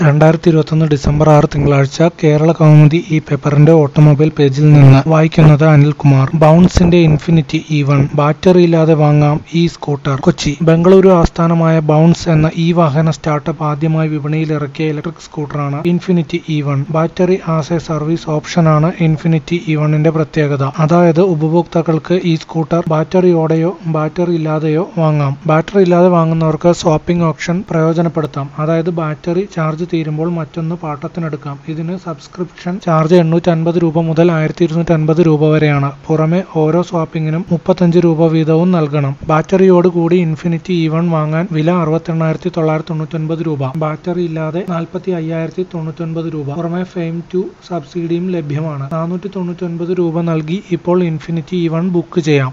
രണ്ടായിരത്തി ഇരുപത്തൊന്ന് ഡിസംബർ ആറ് തിങ്കളാഴ്ച കേരള കൗമുദി ഈ പേപ്പറിന്റെ ഓട്ടോമൊബൈൽ പേജിൽ നിന്ന് വായിക്കുന്നത് അനിൽകുമാർ ബൗൺസിന്റെ ഇൻഫിനിറ്റി ഇ വൺ ബാറ്ററിയില്ലാതെ വാങ്ങാം ഈ സ്കൂട്ടർ കൊച്ചി ബംഗളൂരു ആസ്ഥാനമായ ബൗൺസ് എന്ന ഈ വാഹന സ്റ്റാർട്ടപ്പ് ആദ്യമായി വിപണിയിൽ ഇറക്കിയ ഇലക്ട്രിക് സ്കൂട്ടറാണ് infinity E one battery as a service ഓപ്ഷനാണ് ഇൻഫിനിറ്റി ഇ വണ്ണിന്റെ പ്രത്യേകത അതായത് ഉപഭോക്താക്കൾക്ക് ഈ സ്കൂട്ടർ ബാറ്ററിയോടെയോ ബാറ്ററി ഇല്ലാതെയോ വാങ്ങാം ബാറ്ററി ഇല്ലാതെ വാങ്ങുന്നവർക്ക് സ്വാപ്പിംഗ് ഓപ്ഷൻ പ്രയോജനപ്പെടുത്താം അതായത് ബാറ്ററി ചാർജ് തീരുമ്പോൾ മറ്റൊന്ന് പാട്ടത്തിനെടുക്കാം ഇതിന് സബ്സ്ക്രിപ്ഷൻ ചാർജ് എണ്ണൂറ്റി അൻപത് രൂപ മുതൽ ആയിരത്തി ഇരുന്നൂറ്റി അൻപത് രൂപ വരെയാണ് പുറമെ ഓരോ സ്വാപ്പിങ്ങിനും മുപ്പത്തഞ്ച് രൂപ വീതവും നൽകണം ബാറ്ററിയോട് കൂടി ഇൻഫിനിറ്റി ഇ വൺ വാങ്ങാൻ വില അറുപത്തി എണ്ണായിരത്തി തൊള്ളായിരത്തി തൊണ്ണൂറ്റൊൻപത് രൂപ ബാറ്ററി ഇല്ലാതെ നാൽപ്പത്തി അയ്യായിരത്തി തൊണ്ണൂറ്റൊൻപത് രൂപ പുറമെ ഫെയിം ടു സബ്സിഡിയും ലഭ്യമാണ് നാനൂറ്റി തൊണ്ണൂറ്റൊൻപത് രൂപ നൽകി ഇപ്പോൾ ഇൻഫിനിറ്റി ഇ വൺ ബുക്ക് ചെയ്യാം